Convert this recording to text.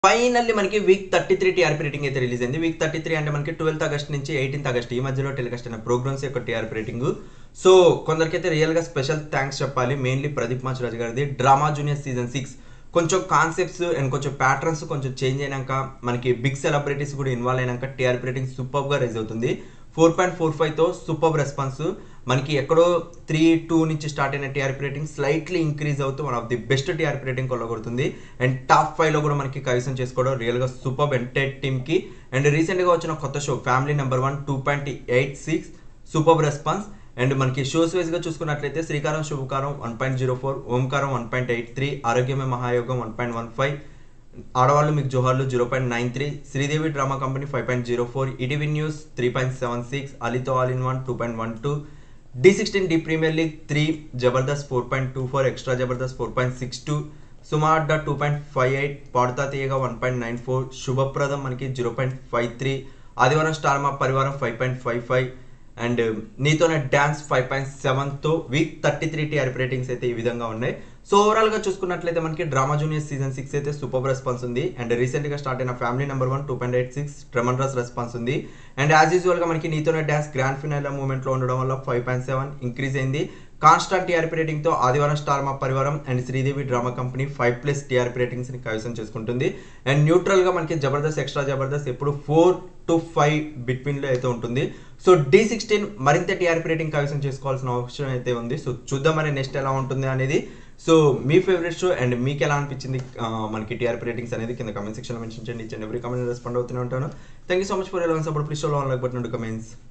finally మనకి week thirty three TRP rating అయితే release అయింది వీక్ థర్టీ త్రీ అంటే మనకి ట్వెల్త్ ఆగస్ట్ నుంచి ఎయిటీన్త్ ఆగస్ట్ ఈ మధ్యలో టెలికాస్ట్ అయిన ప్రోగ్రామ్స్ యొక్క టీఆర్పీ రేటింగ్ సో కొందరికైతే రియల్ గా స్పెషల్ థ్యాంక్స్ చెప్పాలి మెయిన్లీ ప్రదీప్ మాచిరాజు గారిది డ్రామా జూనియర్ సీజన్ సిక్స్ కొంచెం కాన్సెప్ట్స్ అండ్ కొంచెం ప్యాటర్న్స్ కొంచెం చేంజ్ అయినాక మనకి బిగ్ సెలబ్రిటీస్ కూడా ఇన్వాల్వ్ అయినాక టీఆర్పీ రేటింగ్ సూపర్ గా రైజ్ అవుతుంది ఫోర్ పాయింట్ ఫోర్ ఫైవ్ తో సూపర్ రెస్పాన్స్ మనకి ఎక్కడో త్రీ టూ నుంచి స్టార్ట్ అయిన టీఆర్పీ రేటింగ్ స్లైట్లీ ఇంక్రీజ్ అవుతూ one of the best TRP rating కొల్లగొడుతుంది అండ్ టాప్ ఫైవ్ లో కూడా మనకి కైవసం చేసుకోవడం రియల్ గా సూపర్ ఎంటెడ్ టీమ్ కి అండ్ రీసెంట్ గా వచ్చిన కొత్త show family number one two point eight six super response and మనకి షోస్ వైజ్ గా చూసుకున్నట్లయితే Srikaram Subhakaram one point zero four Omkaram one point eight three Aarogyame Mahayogam one point one five Aadavallu Meeku Joharlu zero point nine three Sridevi drama company five point zero four ETV news three point seven six అలీతో all in one two point one two D sixteen D premier league three Jabardasth four point two four extra Jabardasth four point six two Suma Adda two point five eight Paaduta Theeyaga one point nine four Subhapradam మనకి zero point five three Aadivaaram star Maa Parivaaram five point five five and Neethone dance five point సెవెన్తో week thirty three TRP ratings అయితే ఈ విధంగా ఉన్నాయి so ఓవరాల్గా చూసుకున్నట్లయితే మనకి drama junior season six అయితే సూపర్ రెస్పాన్స్ ఉంది అండ్ రీసెంట్గా స్టార్ట్ అయిన family number one two point eight six tremendous response ఉంది అండ్ యాజ్ యూజువల్గా మనకి నీతోనే డ్యాన్స్ గ్రాండ్ ఫినాల్ మూమెంట్లో ఉండడం వల్ల ఫైవ్ పాయింట్ సెవెన్ ఇంక్రీజ్ అయింది కాన్స్టాంట్ టీఆర్పీ రేటింగ్ తో Aadivaaram star Maa Parivaaram and Sridevi drama company five plus TRP ratings ని కైవసం చేసుకుంటుంది అండ్ న్యూట్రల్ గా మనకి జబర్దస్త్ ఎక్స్ట్రా జబర్దస్త్ ఎప్పుడు ఫోర్ టు ఫైవ్ బిట్వీన్ లో అయితే ఉంటుంది సో డి సిక్స్టీన్ మరింత టీఆర్పీ రేటింగ్ కైవసం చేసుకోవాల్సిన అవసరం అయితే ఉంది సో చూద్దాం మరి నెక్స్ట్ ఎలా ఉంటుంది అనేది సో మీ ఫేవరెట్ షో అండ్ మీకు ఎలా అనిపించింది ఆ, మనకి టీఆర్పీ రేటింగ్స్ అనేది కింద కమెంట్ సెక్షన్ లో మెన్షన్ చేయండి ఇచ్చిన ఎవ్రీ కమెంట్ రెస్పాండ్ అవుతూనే ఉంటాను thank you so much for ఎలా సపోర్ట్ ప్లీజ్ షో లో లైక్ బటన్ కమెంట్స్